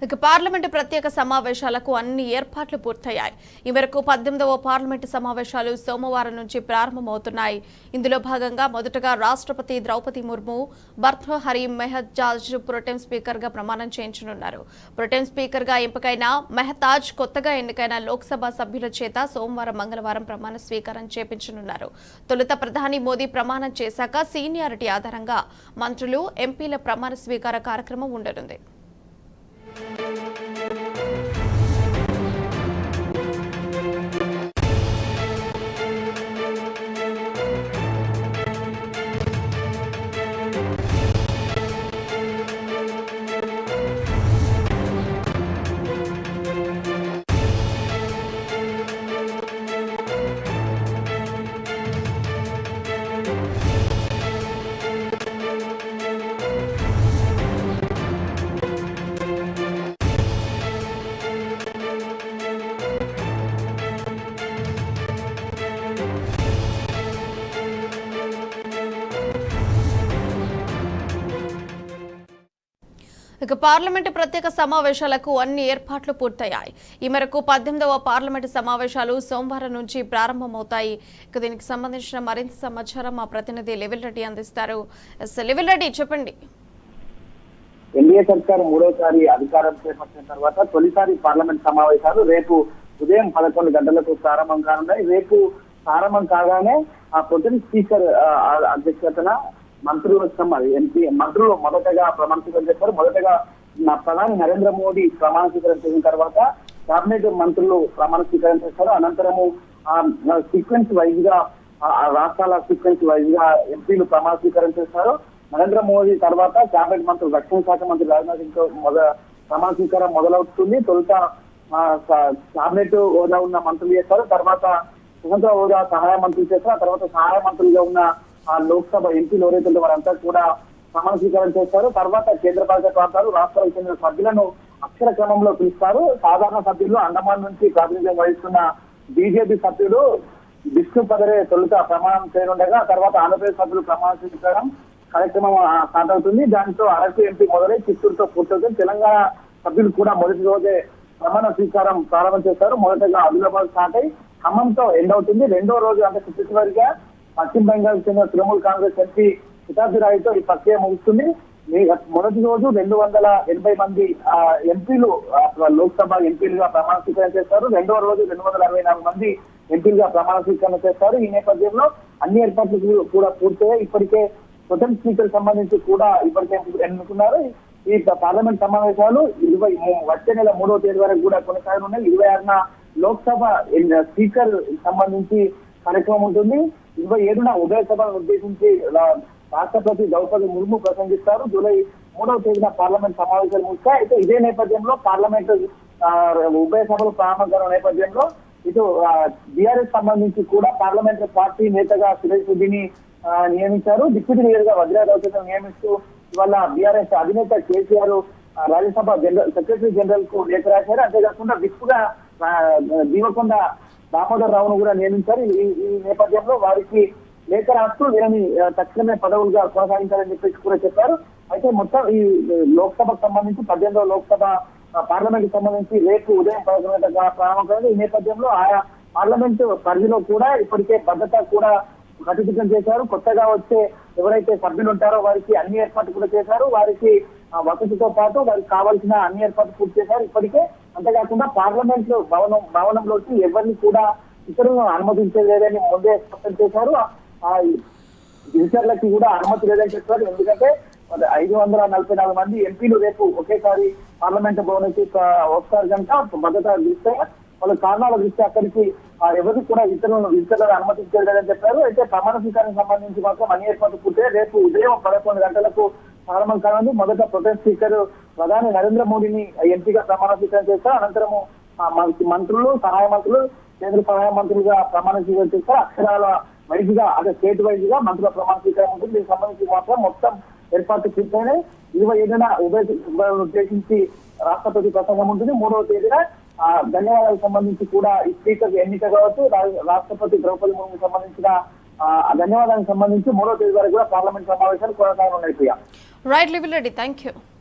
ఇక పార్లమెంటు ప్రత్యేక సమావేశాలకు అన్ని ఏర్పాట్లు పూర్తయ్యాయి ఈ మేరకు పద్దెనిమిదవ పార్లమెంటు సమావేశాలు సోమవారం నుంచి ప్రారంభమవుతున్నాయి ఇందులో భాగంగా మొదటగా రాష్ట్రపతి ద్రౌపది ముర్ము భర్తృహరి మెహతాజ్ ప్రొటెం స్పీకర్ గా ప్రమాణం చేయించనున్నారు ప్రొటెం స్పీకర్ గా ఎంపికైన మెహతాజ్ కొత్తగా ఎన్నికైన లోక్సభ సభ్యుల చేత సోమవారం మంగళవారం ప్రమాణ స్వీకారం చేపించనున్నారు తొలుత ప్రధాని మోదీ ప్రమాణం చేశాక సీనియారిటీ ఆధారంగా మంత్రులు ఎంపీల ప్రమాణ స్వీకార కార్యక్రమం ఉండనుంది ఇక పార్లమెంటు ప్రత్యేక సమావేశాలకు అన్ని ఏర్పాట్లు పూర్తయ్యాయి ఈ మేరకు పద్దెనిమిదవ పార్లమెంటు సమావేశాలు సోమవారం నుంచి ప్రారంభమవుతాయి ఇక దీనికి సంబంధించిన మరింత సమాచారం మా ప్రతినిధి లెవెల్ రెడ్డి అందిస్తారు ఎస్, లెవెల్ రెడ్డి చెప్పండి ఎన్డీఏ సర్కార్ మూడోసారి అధికారం చేపట్టిన తర్వాత తొలిసారి పార్లమెంట్ సమావేశాలు రేపు ఉదయం పదకొండు గంటలకు ప్రారంభం కానున్నాయి రేపు ప్రారంభం కాగానే ఆ ప్రొటెన్ స్పీకర్ ఆ, ఆ అధ్యక్షతన మంత్రులు సమ్మ- ఎంపీ మంత్రులు మొదటగా ప్రమాణ స్వీకారం చేస్తారు మొదటగా నా ప్రధాని నరేంద్ర మోడీ ప్రమాణ స్వీకారం చేసిన తర్వాత కేబినెట్ మంత్రులు ప్రమాణ స్వీకారం చేస్తారు అనంతరము ఆ సీక్వెన్స్ వైజ్ గా ఆ ఆ రాష్ట్రాల సీక్వెన్స్ వైజ్ గా ఎంపీలు ప్రమాణ స్వీకారం చేస్తారు నరేంద్ర మోదీ తర్వాత కేబినెట్ మంత్రులు రక్షణ శాఖ మంత్రి రాజ్నాథ్ సింగ్ తో మొద ప్రమాణ స్వీకారం మొదలవుతుంది తొలుత ఆ, స- కేబినెట్ హోదా ఉన్న మంత్రులు చేస్తారు తర్వాత స్వతంత్ర హోదా సహాయ మంత్రులు చేస్తారు ఆ తర్వాత సహాయ మంత్రులుగా ఉన్న ఆ లోక్సభ ఎంపీలు ఎవరైతే ఉన్నారో వారంతా కూడా ప్రమాణ స్వీకారం చేస్తారు తర్వాత కేంద్ర పాలిత ప్రాంతాలు రాష్ట్రాలకు చెందిన సభ్యులను అక్షర క్రమంలో పిలుస్తారు సాధారణ సభ్యులు అండమాన్ నుంచి ప్రాతినిధ్యం వహిస్తున్న బీజేపీ సభ్యులు విష్ణు పదరే తొలుత ప్రమాణం చేయనుండగా తర్వాత ఆంధ్రప్రదేశ్ సభ్యులు ప్రమాణ స్వీకారం కార్యక్రమం ఆ, స్టార్ట్ అవుతుంది దాంతో అరకు ఎంపీ మొదలై చిత్తూరుతో పూర్తవుతుంది తెలంగాణ సభ్యులు కూడా మొదటి రోజే ప్రమాణ స్వీకారం ప్రారంభం చేస్తారు మొదటగా ఆదిలాబాద్ స్టార్ట్ అయి ఖమ్మంతో ఎండ్ అవుతుంది రెండో రోజు అంటే చిత్తూరుగా పశ్చిమ బెంగాల్ చెందిన తృణమూల్ కాంగ్రెస్ ఎంపీ శతాబ్ది రాయ్తో ఈ ప్రక్రియ ముగుస్తుంది మీ- మొదటి రోజు రెండు వందల ఎనభై మంది ఆ, ఎంపీలు ఆ, లోక్సభ ఎంపీలుగా ప్రమాణ స్వీకారం చేస్తారు రెండో రోజు రెండు వందల అరవై నాలుగు మంది ఎంపీలుగా ప్రమాణ స్వీకారం చేస్తారు ఈ నేపథ్యంలో అన్ని ఏర్పాట్లు కూ- కూడా పూర్తయ్యాయి ఇప్పటికే ప్రొటెం స్పీకర్ సంబంధించి కూడా ఇప్పటికే ఎన్నుకున్నారు ఈ పార్లమెంట్ సమావేశాలు ఇరవై మూ- వచ్చే నెల మూడవ తేదీ వరకు కూడా కొనసాగనున్నాయి ఇరవై ఆరున లోక్సభ ఎన్- స్పీకర్ సంబంధించి కార్యక్రమం ఉంటుంది ఇరవై ఏడున ఉభయ సభలను ఉద్దేశించి రా- రాష్ట్రపతి ద్రౌపది ముర్ము ప్రసంగిస్తారు జూలై మూడవ తేదీన పార్లమెంట్ సమావేశాలు ముగిస్తాయి అయితే ఇదే నేపథ్యంలో పార్లమెంట్ ఆ, ఉభయ సభలు ప్రారంభం కానున్న నేపథ్యంలో ఇటు బీఆర్ఎస్ సంబంధించి కూడా పార్లమెంటరీ పార్టీ నేతగా సురేష్ రెడ్డిని ఆ, నియమించారు డిప్యూటీ లీడర్ గా వజ్రారావు నియమిస్తూ ఇవాళ బీఆర్ఎస్ అధినేత కేసీఆర్ ఆ, రాజ్యసభ జనరల్ సెక్రటరీ జనరల్ కు లేఖ రాశారు అంతేకాకుండా విప్ గా ఆ, దీవకొండ దామోదర్ రావును కూడా నియమించారు ఈ ఈ నేపథ్యంలో వారికి లేఖ రాస్తూ వీరిని ఆ, తక్షణమే పదవులుగా కొనసాగించాలని చెప్పేసి కూడా చెప్పారు అయితే మొత్తం ఈ లోక్సభకు సంబంధించి పద్దెనిమిదవ లోక్సభ ఆ, పార్లమెంట్ కి సంబంధించి రేపు ఉదయం పదకొండు గంటలకు ప్రారంభం కాదు ఈ నేపథ్యంలో ఆయా పార్లమెంట్ పరిధిలో కూడా ఇప్పటికే భద్రత కూడా కట్టుదిట్టం చేశారు కొత్తగా వచ్చే ఎవరైతే సభ్యులు ఉంటారో వారికి అన్ని ఏర్పాట్లు కూడా చేశారు వారికి ఆ, వసతితో పాటు వారికి కావాల్సిన అన్ని ఏర్పాట్లు పూర్తి చేశారు ఇప్పటికే అంతేకాకుండా పార్లమెంట్ లో భవనం భవనంలోకి ఎవరిని కూడా ఇతరులను అనుమతించేది లేదని ముందే స్పష్టం చేశారు ఆ విజిటర్లకి కూడా అనుమతి లేదని చెప్పారు ఎందుకంటే మరి ఐదు వందల నలభై నాలుగు మంది ఎంపీలు రేపు ఒకేసారి పార్లమెంట్ భవన్కి ఆ, వస్తారు కనుక భద్రత దృష్ట్యా వాళ్ళ కారణాల దృష్ట్యా అక్కడికి ఆ, ఎవరికి కూడా ఇతరులను విజిటర్లను అనుమతించేది లేదని చెప్పారు అయితే ప్రమాణ స్వీకారానికి సంబంధించి మాత్రం అన్ని ఏర్పాట్లు పూర్తి రేపు ఉదయం పదకొండు గంటలకు ప్రారంభం కానుంది మొదట ప్రొటెస్ట్ స్పీకర్ ప్రధాని నరేంద్ర మోడీని ఎంపీగా ప్రమాణ స్వీకారం చేస్తారు అనంతరము ఆ, మంత్రి- మంత్రులు సహాయ మంత్రులు కేంద్ర సహాయ మంత్రులుగా ప్రమాణ స్వీకారం చేస్తారు అక్షరాల వైజ్ గా అదే స్టేట్ వైజ్ గా మంత్రుల ప్రమాణ స్వీకారం ఉంటుంది దీనికి సంబంధించి మాత్రం మొత్తం ఏర్పాట్లు పూర్తయినాయి ఇరవై ఏడున ఉభయ సభలను ఉద్దేశించి రాష్ట్రపతి ప్రసంగం ఉంటుంది మూడవ తేదీన ఆ, ధన్యవాదాలకు సంబంధించి కూడా ఈ స్పీకర్ ఎన్నిక కావచ్చు రా- రాష్ట్రపతి ద్రౌపది ముర్ము సంబంధించిన ఆ, ధన్యవాదానికి సంబంధించి మూడవ తేదీ వరకు కూడా పార్లమెంట్ సమావేశాలు కొనసాగనున్నాయి ప్రియా రైట్ లివిల్ రెడ్డి థ్యాంక్ యూ